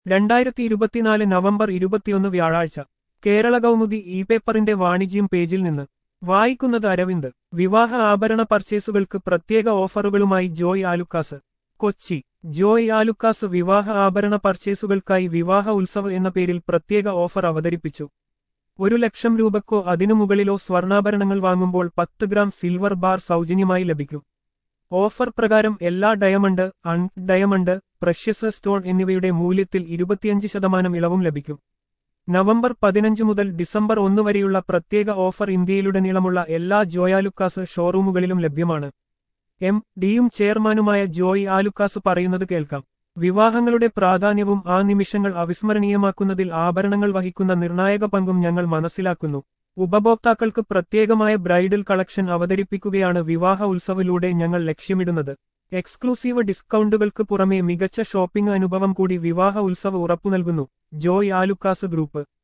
രണ്ടായിരത്തി ഇരുപത്തിനാല് നവംബർ ഇരുപത്തിയൊന്ന് വ്യാഴാഴ്ച കേരള കൗമുദി ഇ പേപ്പറിന്റെ വാണിജ്യം പേജിൽ നിന്ന് വായിക്കുന്നത് അരവിന്ദ് വിവാഹ ആഭരണ പർച്ചേസുകൾക്ക് പ്രത്യേക ഓഫറുകളുമായി ജോയ് ആലുക്കാസ് കൊച്ചി ജോയ് ആലുക്കാസ് വിവാഹ ആഭരണ പർച്ചേസുകൾക്കായി വിവാഹ ഉത്സവ് എന്ന പേരിൽ പ്രത്യേക ഓഫർ അവതരിപ്പിച്ചു ഒരു ലക്ഷം രൂപക്കോ അതിനു മുകളിലോ സ്വർണ്ണാഭരണങ്ങൾ വാങ്ങുമ്പോൾ പത്ത് ഗ്രാം സിൽവർ ബാർ സൗജന്യമായി ലഭിക്കും ഓഫർ പ്രകാരം എല്ലാ ഡയമണ്ട് അൺ ഡയമണ്ട് പ്രഷ്യസ് സ്റ്റോൺ എന്നിവയുടെ മൂല്യത്തിൽ ഇരുപത്തിയഞ്ച് ശതമാനം ഇളവും ലഭിക്കും നവംബർ പതിനഞ്ച് മുതൽ ഡിസംബർ ഒന്ന് വരെയുള്ള പ്രത്യേക ഓഫർ ഇന്ത്യയിലുടനീളമുള്ള എല്ലാ ജോയാലുക്കാസ് ഷോറൂമുകളിലും ലഭ്യമാണ് എം ഡിയും ചെയർമാനുമായ ജോയ് ആലുക്കാസ് പറയുന്നത് കേൾക്കാം വിവാഹങ്ങളുടെ പ്രാധാന്യവും ആ നിമിഷങ്ങൾ അവിസ്മരണീയമാക്കുന്നതിൽ ആഭരണങ്ങൾ വഹിക്കുന്ന നിർണായക പങ്കും ഞങ്ങൾ മനസ്സിലാക്കുന്നു ഉപഭോക്താക്കൾക്ക് പ്രത്യേകമായ ബ്രൈഡൽ കളക്ഷൻ അവതരിപ്പിക്കുകയാണ് വിവാഹ ഉത്സവിലൂടെ ഞങ്ങൾ ലക്ഷ്യമിടുന്നത് എക്സ്ക്ലൂസീവ് ഡിസ്കൗണ്ടുകൾക്ക് പുറമെ മികച്ച ഷോപ്പിംഗ് അനുഭവം കൂടി വിവാഹ ഉത്സവ് ഉറപ്പു നൽകുന്നു ജോയ് ആലുക്കാസ് ഗ്രൂപ്പ്